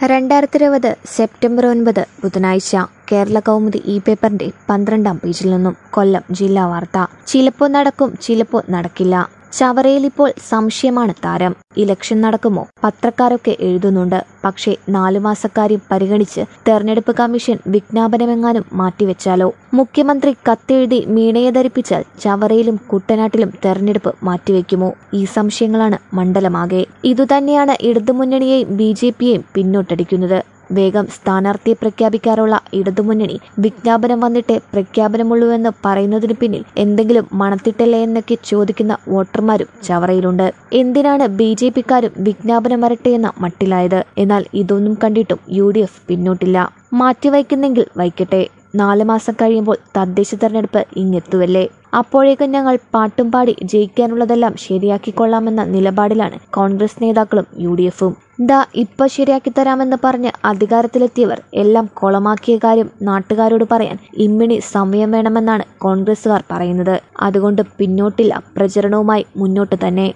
രണ്ടായിരത്തി ഇരുപത് സെപ്റ്റംബർ ഒൻപത് ബുധനാഴ്ച കേരള കൗമുദി ഈ പേപ്പറിന്റെ പന്ത്രണ്ടാം പേജിൽ നിന്നും കൊല്ലം ജില്ലാ വാർത്ത ചിലപ്പോ നടക്കും ചിലപ്പോ നടക്കില്ല ചവറയിൽ ഇപ്പോൾ സംശയമാണ് താരം ഇലക്ഷൻ നടക്കുമോ പത്രക്കാരൊക്കെ എഴുതുന്നുണ്ട് പക്ഷേ നാലു മാസക്കാര്യം പരിഗണിച്ച് തെരഞ്ഞെടുപ്പ് കമ്മീഷൻ വിജ്ഞാപനമെങ്ങാനും മാറ്റിവെച്ചാലോ മുഖ്യമന്ത്രി കത്തെഴുതി മീണയെ ധരിപ്പിച്ചാൽ ചവറയിലും കുട്ടനാട്ടിലും തെരഞ്ഞെടുപ്പ് മാറ്റിവെക്കുമോ ഈ സംശയങ്ങളാണ് മണ്ഡലമാകെ ഇതുതന്നെയാണ് ഇടതുമുന്നണിയെയും ബി ജെ പിയെയും പിന്നോട്ടടിക്കുന്നത് വേഗം സ്ഥാനാർത്ഥിയെ പ്രഖ്യാപിക്കാറുള്ള ഇടതുമുന്നണി വിജ്ഞാപനം വന്നിട്ടേ പ്രഖ്യാപനമുള്ളൂവെന്ന് പറയുന്നതിന് പിന്നിൽ എന്തെങ്കിലും മണത്തിട്ടല്ലേ എന്നൊക്കെ ചോദിക്കുന്ന വോട്ടർമാരും ചവറയിലുണ്ട് എന്തിനാണ് ബി ജെ പിക്കാരും വിജ്ഞാപനം വരട്ടെ എന്ന മട്ടിലായത് എന്നാൽ ഇതൊന്നും കണ്ടിട്ടും യു ഡി എഫ് പിന്നോട്ടില്ല മാറ്റിവയ്ക്കുന്നെങ്കിൽ വയ്ക്കട്ടെ നാല് മാസം കഴിയുമ്പോൾ തദ്ദേശ തെരഞ്ഞെടുപ്പ് ഇങ്ങെത്തുവല്ലേ അപ്പോഴേക്കും ഞങ്ങൾ പാട്ടും പാടി ജയിക്കാനുള്ളതെല്ലാം ശരിയാക്കിക്കൊള്ളാമെന്ന നിലപാടിലാണ് കോൺഗ്രസ് നേതാക്കളും യു ഡി എഫും ദാ ഇപ്പൊ ശരിയാക്കി തരാമെന്ന് പറഞ്ഞ് അധികാരത്തിലെത്തിയവർ എല്ലാം കൊളമാക്കിയ കാര്യം നാട്ടുകാരോട് പറയാൻ ഇമ്മിണി സമയം വേണമെന്നാണ് കോൺഗ്രസുകാർ പറയുന്നത് അതുകൊണ്ട് പിന്നോട്ടില്ല പ്രചരണവുമായി മുന്നോട്ട് തന്നെ